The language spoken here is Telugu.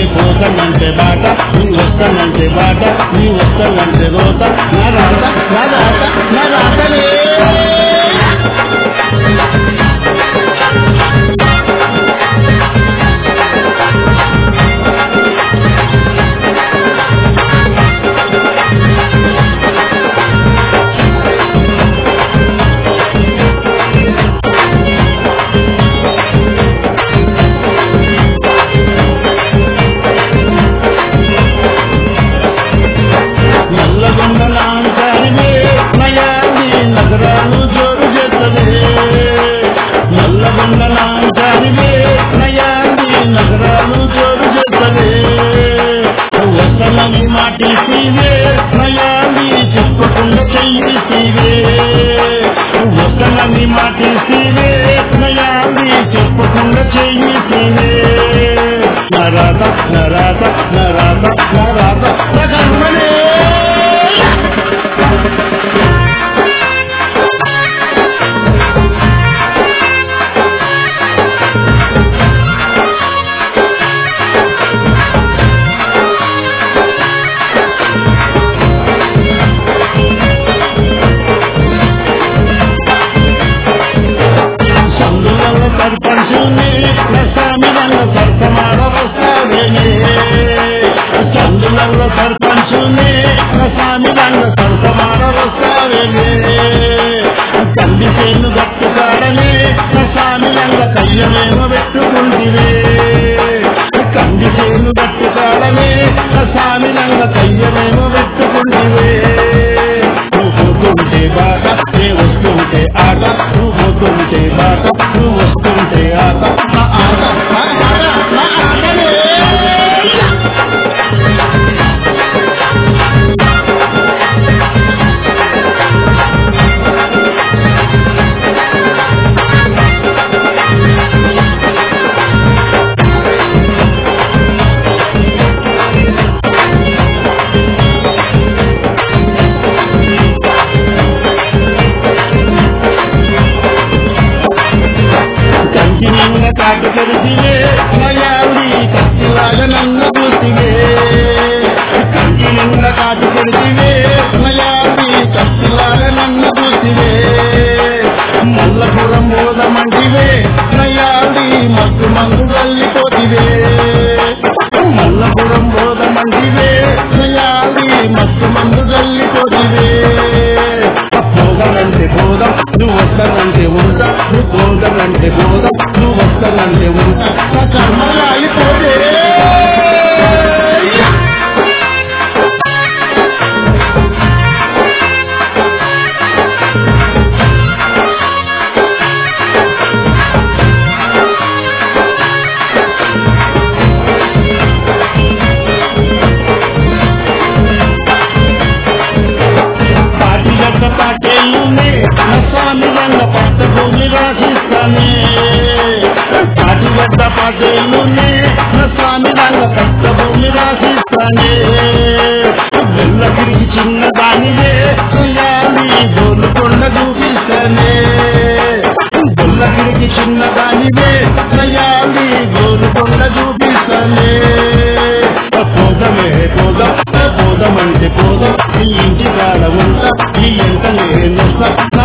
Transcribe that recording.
పోతానంటే బాట నీ వస్తానంటే బాట నీ వస్తానంటే రోత నా రాత నా రాత నా రాతలే నల్లగొండ లాంటారివే నయాది నగరాలు జోరు చేస్తవే నల్లగొండ లాంటారివే నయాది నగరాలు జోరు చేస్తవే వసలని మాటిసివే నయాది చెప్పకుండా చెయ్యిసివే వసలని మాటిసివే నయాది చెప్పకుండా చెయ్యిసివే నరాత నరాత నరాత నరాత నగర్మనే సందులలో సర్పంచుని ప్రసామిలలో సర్పమాడ వస్తావేనే సందులలో సర్పంచుని ప్రసామిలలో సర్పమాడ వస్తావేనే కంది చేను గట్టుకాడని ప్రసామిలంగ కయ్యమేమో పెట్టుకుంటివే కంది చేను గట్టుకాడని ప్రసామిలంగ కయ్యమేమో పెట్టుకుంటివే నువ్వు పోతుంటే బాట నే వస్తుంటే ఆట నువ్వు పోతుంటే బాట నువ్వు వస్తుంటే ఆట నా ఆట నా ఆట నా ఆటలే కంటి నిన్న కాటు తెరిసివే నయాలి కత్తిలాగా నన్ను చూసివే కంటి నిన్న కాటు తెరిసివే నయాలి కత్తిలాగా నన్ను చూసివే మల్లపురం మోదమంటివే నయాలి మత్తు మందు వెళ్ళిపోతివే మల్లపురం మోదమంటివే నయాలి మత్తు మందు వెళ్ళిపోతివే పోగలంటే పోదాం నువ్వు వస్తానంటే ఉంటా నువ్వు పోగలంటే పోదాం నువ్వు వస్తానంటే ఉంటా నా కర్మ రాలిపోతే పాటి గడ్డ పాటేయునే నా స్వామి గంగ పట్ట భూమి రాసిస్తానే పాటి గడ్డ పాటేయునే నా స్వామి గంగ పట్ట భూమి రాసిస్తానే వెళ్ళగిరికి చిన్న దానివే సుయాలి గోలుకొండ చూపిస్తానే వెళ్ళగిరికి చిన్న దానివే సయాలి గోలుకొండ చూపిస్తానే పోదమే పోదాం పోదామంటే పోదాం ఈ ఇంటి కాడ ఉంటా ఈ ఎంత నేను